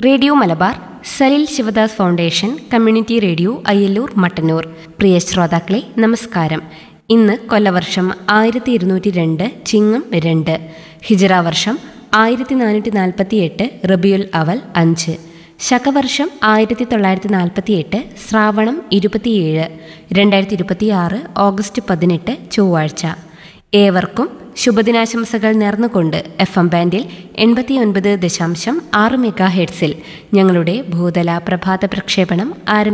radio Malabar Salil Sivadas foundation community radio Ayyallur Mattannur പ്രിയ ശ്രോതാക്കളെ നമസ്കാരം ഇന്ന് കൊല്ലവർഷം ആയിരത്തി ഇരുന്നൂറ്റി രണ്ട് ചിങ്ങം രണ്ട് ഹിജറ വർഷം ആയിരത്തി നാനൂറ്റി നാൽപ്പത്തി എട്ട് റബിയുൽ അവൽ അഞ്ച് ശകവർഷം ആയിരത്തി തൊള്ളായിരത്തി നാൽപ്പത്തി എട്ട് ശ്രാവണം ഇരുപത്തിയേഴ് രണ്ടായിരത്തി ഇരുപത്തി ആറ് ഓഗസ്റ്റ് പതിനെട്ട് ചൊവ്വാഴ്ച ഏവർക്കും ശുഭദിനാശംസകൾ നേർന്നുകൊണ്ട് എഫ് എം ബാൻഡിൽ എൺപത്തിയൊൻപത് ദശാംശം ആറ് മെഗാ ഹെഡ്സിൽ ഞങ്ങളുടെ ഭൂതല പ്രഭാത പ്രക്ഷേപണം ആരംഭിച്ചു